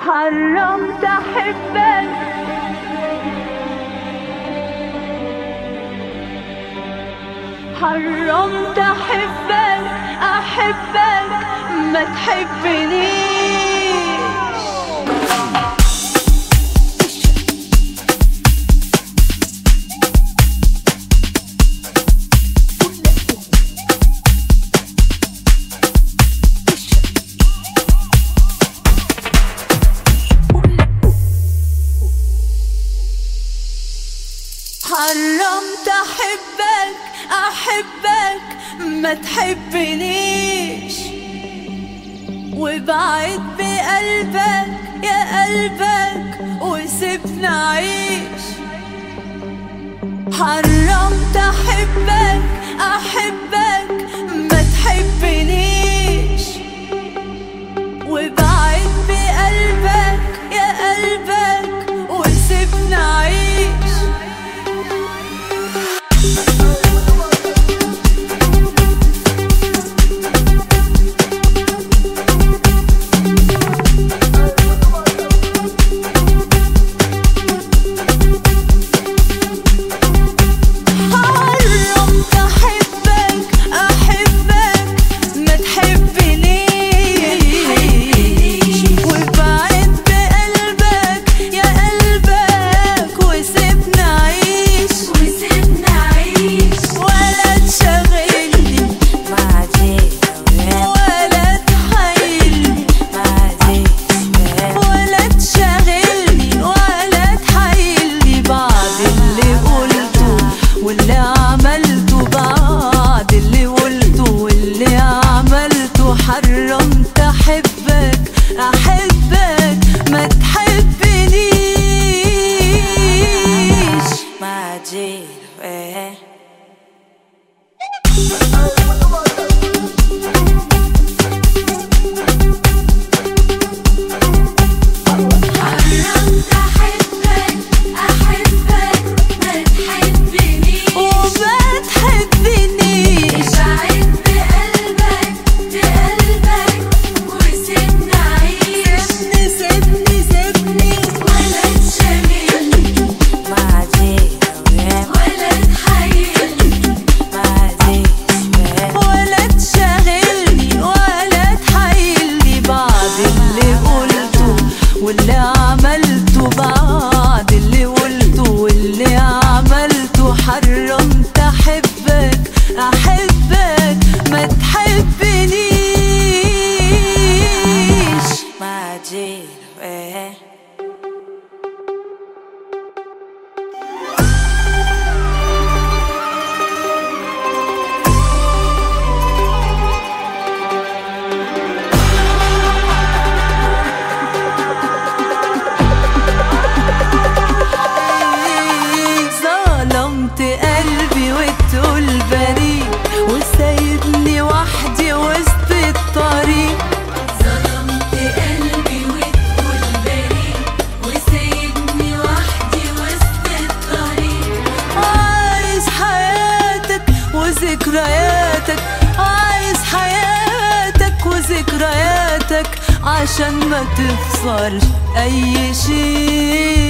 حرمت احبك حرمت احبك احبك ما تحبنيش حرمت احبك احبك ما تحبنيش وبعد بقلبك يا قلبك وسيبني اعيش حرمت احبك احبك ما تحبنيش وبعد بقلبك يا قلبك وسيبني اعيش حرمت احبك احبك ما تحبنيش وبعد بقلبك يا قلبك وسيبني اعيش وسيبنا عيش ولا تشغلني ولا تحايلني ولا تشغلني ولا تحايلني بعد اللي قلته واللي عملته بعد اللي قلته واللي عملته حرمت احبك احبك ما تحبنيش حرمت احبك احبك ما تحبنيش وما تحبنيش ابعد بقلبك بقلبك وسيبنا عيش سيبني سيبني سيبني ولا تشغلني ولا تحايلني ولا تشغلني ولا تحايلني بعد اللي قلته واللي عملته بعد اللي قلته واللي عملته حرمت احبك احبك ما تحبنيش ظلمت قلبي وتقول بريء وسايبني وحدي وسط الطريق ظلمت قلبي وتقول بريء وسايبني وحدي وسط الطريق عايز حياتك وذكرياتك عايز حياتك وذكرياتك عشان ما تخسرش اي شيء